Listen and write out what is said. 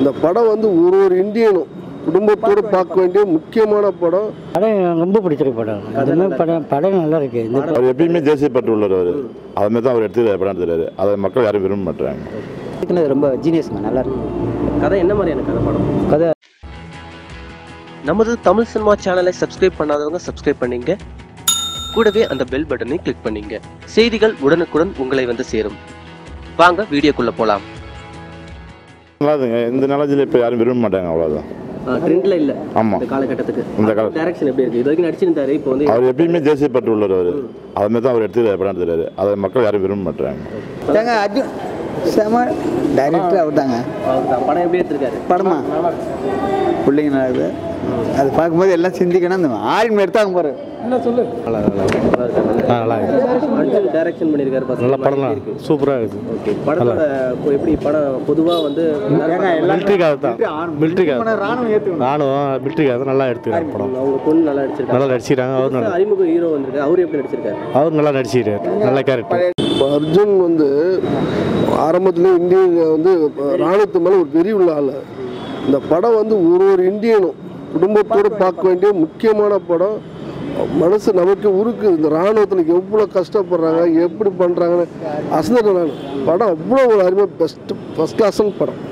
இந்த படம் வந்து ஒரு ஒரு இந்தியனும் குடும்பத்தோடு பார்க்க வேண்டிய முக்கியமான படம் படம் எனக்கு ரொம்ப பிடிச்சிருக்கு படம் அதுமே படம் படம் நல்லா இருக்கு இந்த அவர் எப்பயுமே தேசிய பற்று உள்ளவர் அவர் அதுமாதிரி தான் அவர் எடுத்து படம் எடுத்துறாரு அதை மக்கள் யாரும் விரும்ப மாட்டாங்க படம் ரொம்ப ஜீனியஸ்ங்க நல்லா இருக்கு கதை என்ன மாதிரியான கதை படம் கதை நமது தமிழ் சினிமா சேனலை சப்ஸ்கிரைப் பண்ணாதவங்க சப்ஸ்கிரைப் பண்ணீங்க கூடவே அந்த பெல் பட்டனை கிளிக் பண்ணீங்க செய்திகள் உடனுக்குடன் உங்களை வந்து சேரும் வாங்க வீடியோக்குள்ள போலாம் நல்லாதுங்க இந்த நிலத்தில் இப்போ யாரும் விரும்ப மாட்டாங்க அவ்வளோதான் ட்ரெண்ட்ல இல்ல ஆமாம் இந்த காலகட்டத்துக்கு இந்த கால டைரக்ஷன் எப்படி இருக்கு இது வரைக்கும் நடிச்சிருந்தாரு இப்போ வந்து அவர் எப்பயுமே தேசிய பற்று உள்ளவர் அவர் அதுமாதிரி தான் அவர் எடுத்து படம் எடுத்துறாரு அதை மக்கள் யாரும் விரும்ப மாட்டாங்க ஏங்க அர்ஜுன் செம டைரக்டர் அவர் தாங்க அவர்தான் படம் எப்படி எடுத்திருக்காரு படமா பிள்ளைங்க நல்லா இருக்குது அது பார்க்கும்போது எல்லாம் சிந்திக்கணும் அந்த ஆரின் எடுத்தாங்க பாரு அர்ஜுன் டைரக்ஷன் பண்ணிருக்காரு நல்ல படம் தான் சூப்பராக இருக்குது ஓகே படத்தோட இப்போ எப்படி படம் பொதுவா வந்து மிலிட்ரிக்காக தான் மிலிட்ரிக்காக ராணுவம் ஏற்றுக்கணும் நானும் மிலிட்ரிக்காக தான் நல்லா எடுத்துக்கிறேன் படம் அவங்க பொண்ணு நல்லா நடிச்சிருக்காங்க நல்லா நடிச்சிக்கிறாங்க அவர் நல்லா அறிமுக ஹீரோ வந்திருக்காரு அவர் எப்படி நடிச்சிருக்காரு அவர் நல்லா நடிச்சிக்கிறார் நல்ல கேரக்டர் இப்போ அர்ஜுன் வந்து ஆரம்பத்தில் இந்திய வந்து இராணுவத்து மேலே ஒரு வெறி உள்ள ஆள் இந்த படம் வந்து ஒரு ஒரு இந்தியனும் குடும்பத்தோடு பார்க்க வேண்டிய முக்கியமான படம் மனசு நமக்கு உருக்கு இந்த இராணுவத்தில் எவ்வளோ கஷ்டப்படுறாங்க எப்படி பண்ணுறாங்கன்னு அசந்துட்டேன் நான் படம் அவ்வளோ ஒரு அருமையாக பெஸ்ட்டு ஃபஸ்ட் கிளாஸ்னு படம்